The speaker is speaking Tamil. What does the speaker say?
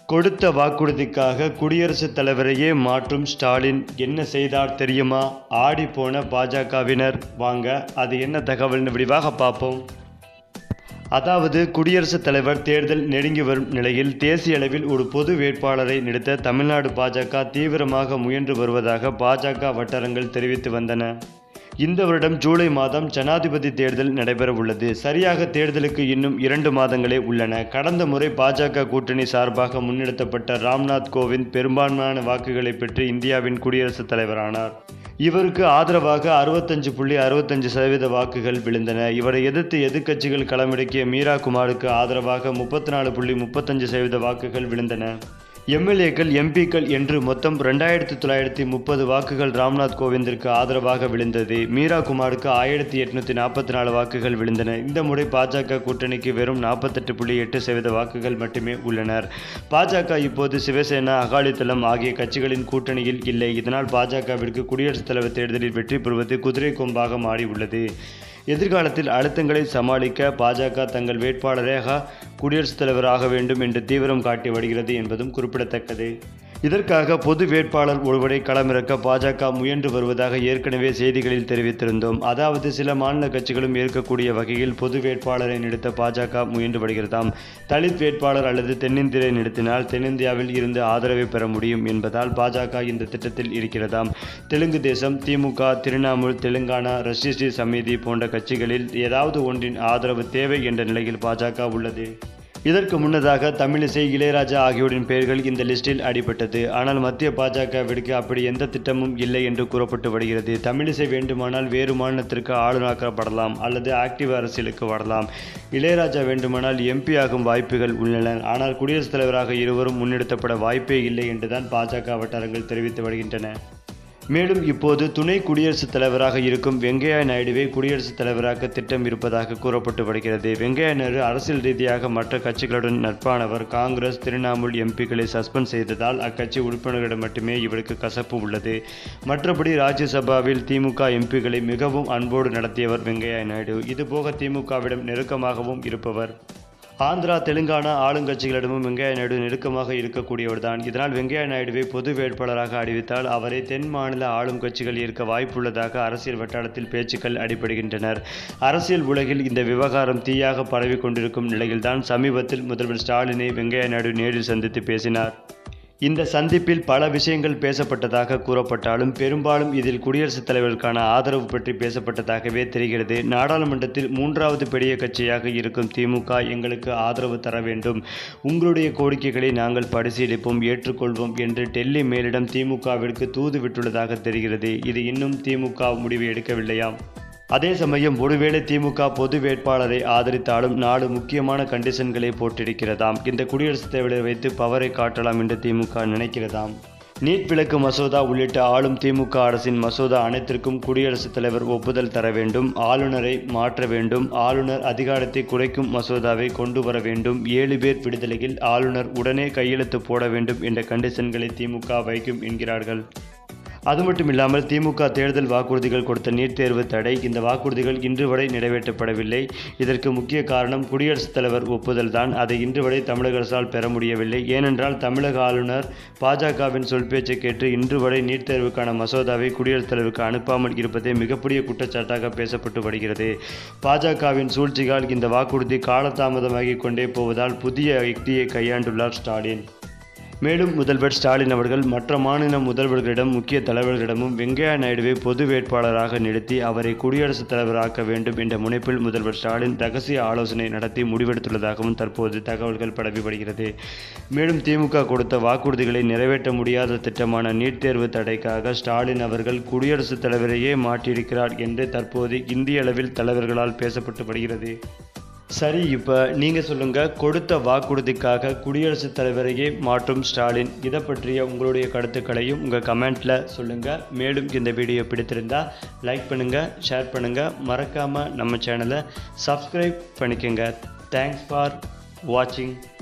கொடுத்த வாக்குறுதிக்காக குடியரசுத் தலைவரையே மாற்றும் ஸ்டாலின் என்ன செய்தார் தெரியுமா ஆடி போன பாஜகவினர் வாங்க அது என்ன தகவல்னு விரிவாக பார்ப்போம் அதாவது குடியரசுத் தலைவர் தேர்தல் நெருங்கி வரும் நிலையில் தேசிய அளவில் ஒரு பொது வேட்பாளரை நிறுத்த தமிழ்நாடு பாஜக தீவிரமாக முயன்று வருவதாக பாஜக வட்டாரங்கள் தெரிவித்து வந்தன இந்த வருடம் ஜூலை மாதம் ஜனாதிபதி தேர்தல் நடைபெற உள்ளது சரியாக தேர்தலுக்கு இன்னும் இரண்டு மாதங்களே உள்ளன கடந்த முறை பாஜக கூட்டணி சார்பாக முன்னெடுத்தப்பட்ட ராம்நாத் கோவிந்த் பெரும்பான்மையான வாக்குகளை பெற்று இந்தியாவின் குடியரசுத் தலைவரானார் இவருக்கு ஆதரவாக அறுபத்தஞ்சு புள்ளி அறுபத்தஞ்சு சதவீத வாக்குகள் விழுந்தன இவரை எதிர்த்து எதிர்க்கட்சிகள் களமிறக்கிய மீரா குமாருக்கு ஆதரவாக முப்பத்தி நாலு புள்ளி முப்பத்தஞ்சு சதவீத வாக்குகள் விழுந்தன எம்எல்ஏக்கள் எம்பிக்கள் என்று மொத்தம் ரெண்டாயிரத்தி தொள்ளாயிரத்தி முப்பது வாக்குகள் ராம்நாத் கோவிந்திற்கு ஆதரவாக விழுந்தது மீரா குமாருக்கு ஆயிரத்தி எட்நூத்தி நாற்பத்தி நாலு வாக்குகள் விழுந்தன இந்த முறை பாஜக கூட்டணிக்கு வெறும் நாற்பத்தெட்டு புள்ளி எட்டு சதவீத வாக்குகள் மட்டுமே உள்ளனர் பாஜக இப்போது சிவசேனா அகாலிதளம் ஆகிய கட்சிகளின் கூட்டணியில் இல்லை இதனால் பாஜகவிற்கு குடியரசுத் தலைவர் தேர்தலில் வெற்றி பெறுவது குதிரை கொம்பாக மாறி உள்ளது எதிர்காலத்தில் அழுத்தங்களை சமாளிக்க பாஜக தங்கள் வேட்பாளராக குடியரசுத் தலைவராக வேண்டும் என்று தீவிரம் காட்டி வருகிறது என்பதும் குறிப்பிடத்தக்கது இதற்காக பொது வேட்பாளர் ஒருவரை களமிறக்க பாஜக முயன்று வருவதாக ஏற்கனவே செய்திகளில் தெரிவித்திருந்தோம் அதாவது சில மாநில கட்சிகளும் ஏற்கக்கூடிய வகையில் பொது வேட்பாளரை நிறுத்த பாஜக முயன்று வருகிறதாம் தலித் வேட்பாளர் அல்லது தென்னிந்தியரை நிறுத்தினால் தென்னிந்தியாவில் இருந்து ஆதரவை பெற முடியும் என்பதால் பாஜக இந்த திட்டத்தில் இருக்கிறதாம் தெலுங்கு தேசம் திமுக திரிணாமுல் தெலுங்கானா ரஷ்டிஸ்ரீ சமிதி போன்ற கட்சிகளில் ஏதாவது ஒன்றின் ஆதரவு தேவை என்ற நிலையில் பாஜக உள்ளது இதற்கு முன்னதாக தமிழிசை இளையராஜா ஆகியோரின் பெயர்கள் இந்த லிஸ்டில் அடிபட்டது ஆனால் மத்திய பாஜகவிற்கு அப்படி எந்த திட்டமும் இல்லை என்று கூறப்பட்டு வருகிறது தமிழிசை வேண்டுமானால் வேறு மாநிலத்திற்கு ஆளுநராக்கப்படலாம் அல்லது ஆக்டிவ் அரசியலுக்கு வரலாம் இளையராஜா வேண்டுமானால் எம்பி ஆகும் வாய்ப்புகள் உள்ளன ஆனால் குடியரசுத் தலைவராக இருவரும் முன்னெடுத்தப்பட வாய்ப்பே இல்லை என்றுதான் பாஜக வட்டாரங்கள் தெரிவித்து வருகின்றன மேலும் இப்போது துணை குடியரசுத் தலைவராக இருக்கும் வெங்கையா நாயுடுவை குடியரசுத் தலைவராக திட்டம் இருப்பதாக கூறப்பட்டு வருகிறது வெங்கையா நாயுடு அரசியல் ரீதியாக மற்ற கட்சிகளுடன் நட்பானவர் காங்கிரஸ் திரிணாமுல் எம்பிக்களை சஸ்பெண்ட் செய்ததால் அக்கட்சி உறுப்பினர்களிடம் மட்டுமே இவருக்கு கசப்பு உள்ளது மற்றபடி ராஜ்யசபாவில் திமுக எம்பிக்களை மிகவும் அன்போடு நடத்தியவர் வெங்கையா நாயுடு இதுபோக திமுகவிடம் நெருக்கமாகவும் இருப்பவர் ஆந்திரா தெலுங்கானா ஆளுங்கட்சிகளிடமும் வெங்கையா நாயுடு நெருக்கமாக இருக்கக்கூடியவர்தான் இதனால் வெங்கையா நாயுடுவை பொது வேட்பாளராக அறிவித்தால் அவரை தென் மாநில ஆளும் கட்சிகள் ஏற்க வாய்ப்புள்ளதாக அரசியல் வட்டாரத்தில் பேச்சுக்கள் அடிபடுகின்றனர் அரசியல் உலகில் இந்த விவகாரம் தீயாக பரவி கொண்டிருக்கும் நிலையில்தான் சமீபத்தில் முதல்வர் ஸ்டாலினை வெங்கையா நாயுடு நேரில் சந்தித்து பேசினார் இந்த சந்திப்பில் பல விஷயங்கள் பேசப்பட்டதாக கூறப்பட்டாலும் பெரும்பாலும் இதில் குடியரசுத் தலைவருக்கான ஆதரவு பற்றி பேசப்பட்டதாகவே தெரிகிறது நாடாளுமன்றத்தில் மூன்றாவது பெரிய கட்சியாக இருக்கும் திமுக எங்களுக்கு ஆதரவு தர வேண்டும் உங்களுடைய கோரிக்கைகளை நாங்கள் பரிசீலிப்போம் ஏற்றுக்கொள்வோம் என்று டெல்லி மேலிடம் திமுகவிற்கு தூது விட்டுள்ளதாக தெரிகிறது இது இன்னும் திமுக முடிவு எடுக்கவில்லையாம் அதே சமயம் ஒருவேளை திமுக பொது வேட்பாளரை ஆதரித்தாலும் நாலு முக்கியமான கண்டிஷன்களை போட்டிருக்கிறதாம் இந்த குடியரசுத் தலைவரை வைத்து பவரை காட்டலாம் என்று திமுக நினைக்கிறதாம் நீட் விலக்கு மசோதா உள்ளிட்ட ஆளும் திமுக அரசின் மசோதா அனைத்திற்கும் குடியரசுத் தலைவர் ஒப்புதல் தர வேண்டும் ஆளுநரை மாற்ற வேண்டும் ஆளுநர் அதிகாரத்தை குறைக்கும் மசோதாவை கொண்டு வர வேண்டும் ஏழு பேர் விடுதலையில் ஆளுநர் உடனே கையெழுத்து போட வேண்டும் என்ற கண்டிஷன்களை திமுக வைக்கும் என்கிறார்கள் அது மட்டும் இல்லாமல் திமுக தேர்தல் வாக்குறுதிகள் கொடுத்த நீட் தேர்வு தடை இந்த வாக்குறுதிகள் இன்று வரை நிறைவேற்றப்படவில்லை இதற்கு முக்கிய காரணம் குடியரசுத் தலைவர் ஒப்புதல் தான் அதை இன்று வரை தமிழக அரசால் பெற முடியவில்லை ஏனென்றால் தமிழக ஆளுநர் பாஜகவின் சொல் பேச்சை கேட்டு இன்று வரை நீட் தேர்வுக்கான மசோதாவை குடியரசுத் தலைவருக்கு அனுப்பாமல் இருப்பதே மிகப்பெரிய குற்றச்சாட்டாக பேசப்பட்டு வருகிறது பாஜகவின் சூழ்ச்சியால் இந்த வாக்குறுதி காலதாமதமாகிக் கொண்டே போவதால் புதிய யுக்தியை கையாண்டுள்ளார் ஸ்டாலின் மேலும் முதல்வர் ஸ்டாலின் அவர்கள் மற்ற மாநில முதல்வர்களிடம் முக்கிய தலைவர்களிடமும் வெங்கையா நாயுடுவை பொது வேட்பாளராக நிறுத்தி அவரை குடியரசுத் தலைவராக்க வேண்டும் என்ற முனைப்பில் முதல்வர் ஸ்டாலின் ரகசிய ஆலோசனை நடத்தி முடிவெடுத்துள்ளதாகவும் தற்போது தகவல்கள் பரவி வருகிறது மேலும் திமுக கொடுத்த வாக்குறுதிகளை நிறைவேற்ற முடியாத திட்டமான நீட் தேர்வு தடைக்காக ஸ்டாலின் அவர்கள் குடியரசுத் தலைவரையே மாற்றியிருக்கிறார் என்று தற்போது இந்திய அளவில் தலைவர்களால் பேசப்பட்டு வருகிறது சரி இப்போ நீங்கள் சொல்லுங்கள் கொடுத்த வாக்குறுதிக்காக குடியரசுத் தலைவரையே மாற்றும் ஸ்டாலின் இதை பற்றிய உங்களுடைய கருத்துக்களையும் உங்கள் கமெண்ட்டில் சொல்லுங்கள் மேலும் இந்த வீடியோ பிடித்திருந்தால் லைக் பண்ணுங்கள் ஷேர் பண்ணுங்கள் மறக்காமல் நம்ம சேனலை சப்ஸ்கிரைப் பண்ணிக்கோங்க தேங்க்ஸ் ஃபார் வாட்சிங்